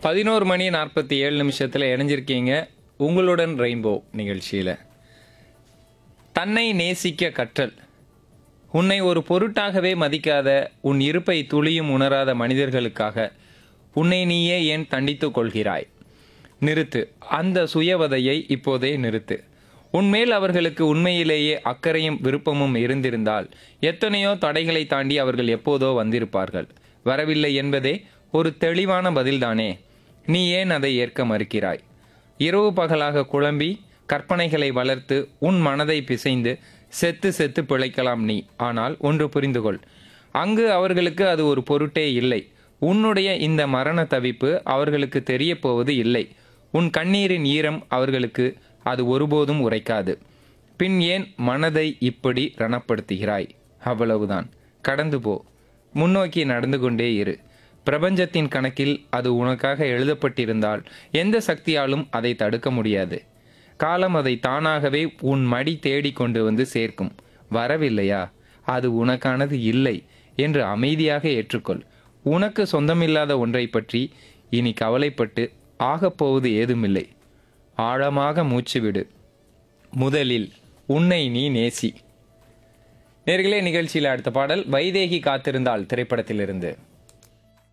பதினோரு மணி நாற்பத்தி ஏழு நிமிஷத்தில் இணைஞ்சிருக்கீங்க உங்களுடன் ரெயின்போ நிகழ்ச்சியில் தன்னை நேசிக்க கற்றல் உன்னை ஒரு பொருட்டாகவே மதிக்காத உன் இருப்பை துளியும் உணராத மனிதர்களுக்காக உன்னை நீயே ஏன் தண்டித்துக் கொள்கிறாய் நிறுத்து அந்த சுயவதையை இப்போதே நிறுத்து உன்மேல் அவர்களுக்கு உண்மையிலேயே அக்கறையும் விருப்பமும் இருந்திருந்தால் எத்தனையோ தடைகளை தாண்டி அவர்கள் எப்போதோ வந்திருப்பார்கள் வரவில்லை என்பதே ஒரு தெளிவான பதில்தானே நீ ஏன் அதை ஏற்க மறுக்கிறாய் இரவு பகலாக குழம்பி கற்பனைகளை வளர்த்து உன் மனதை பிசைந்து செத்து செத்து பிழைக்கலாம் நீ ஆனால் ஒன்று புரிந்து கொள் அங்கு அவர்களுக்கு அது ஒரு பொருட்டே இல்லை உன்னுடைய இந்த மரண தவிப்பு அவர்களுக்கு தெரிய போவது இல்லை உன் கண்ணீரின் ஈரம் அவர்களுக்கு அது ஒருபோதும் உரைக்காது பின் ஏன் மனதை இப்படி ரணப்படுத்துகிறாய் அவ்வளவுதான் கடந்து போ முன்னோக்கி நடந்து கொண்டே இரு பிரபஞ்சத்தின் கணக்கில் அது உனக்காக எழுதப்பட்டிருந்தால் எந்த சக்தியாலும் அதை தடுக்க முடியாது காலம் அதை தானாகவே உன் மடி தேடி கொண்டு வந்து சேர்க்கும் வரவில்லையா அது உனக்கானது இல்லை என்று அமைதியாக ஏற்றுக்கொள் உனக்கு சொந்தமில்லாத ஒன்றை பற்றி இனி கவலைப்பட்டு ஆகப்போவது ஏதுமில்லை ஆழமாக மூச்சுவிடு முதலில் உன்னை நீ நேசி நேர்களே நிகழ்ச்சியில் அடுத்த பாடல் வைதேகி காத்திருந்தால் திரைப்படத்திலிருந்து